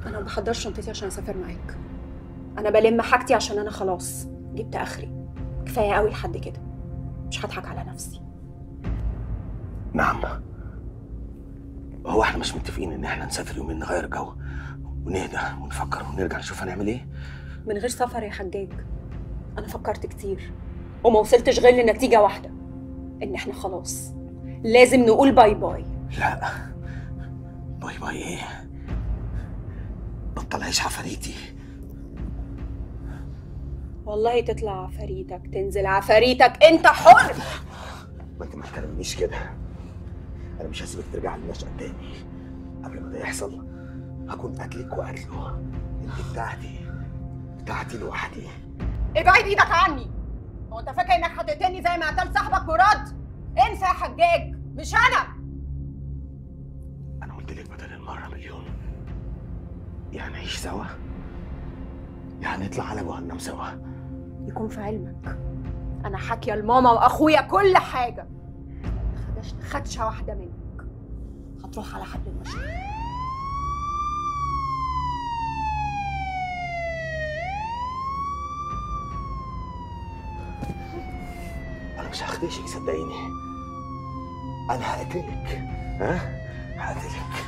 انا ما بحضرش شنطتي عشان اسافر معاك انا بلم حاجتي عشان انا خلاص جبت اخري كفايه قوي لحد كده مش هضحك على نفسي نعم هو احنا مش متفقين ان احنا نسافر يومين نغير جو ونهدى ونفكر ونرجع نشوف هنعمل ايه من غير سفر يا حجاج انا فكرت كتير وما وصلتش غير لنتيجه واحده ان احنا خلاص لازم نقول باي باي لا باي باي ايه بطل عيش عفاريتي والله تطلع عفاريتك تنزل عفاريتك انت حر ما انت ما تكلمنيش كده انا مش هسيبك ترجع للنشأة تاني قبل ما ده يحصل هكون قتلك وقتله انت بتاعتي بتاعتي لوحدي ابعد ايدك عني هو انت فاكر انك هتقتلني زي ما قتلت صاحبك مراد انسى يا حجاج مش انا انا قلت لك بدل المره مليون يا نعيش سوا يا هنطلع على جهنم سوا يكون في علمك انا حاكيه لماما واخويا كل حاجه ما خدش خدشه واحده منك هتروح على حبل المشروع انا مش هخدشك صدقيني انا هقتلك ها هقتلك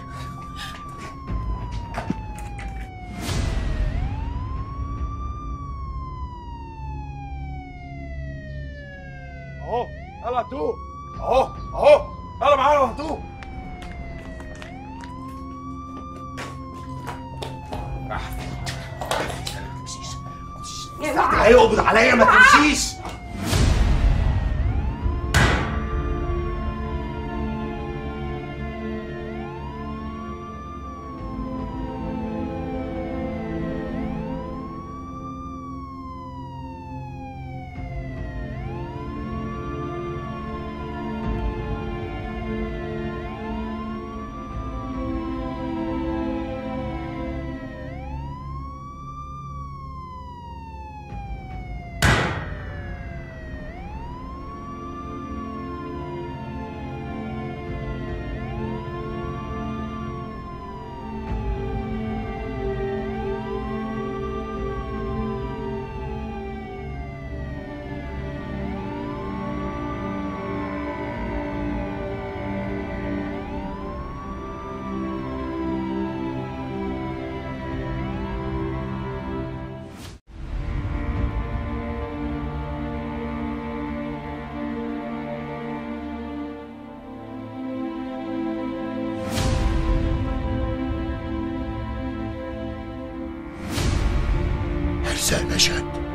اهو يلا تو اهو اهو يلا معانا يا تو هيقبض عليا ما تمشيش إرسال مشهد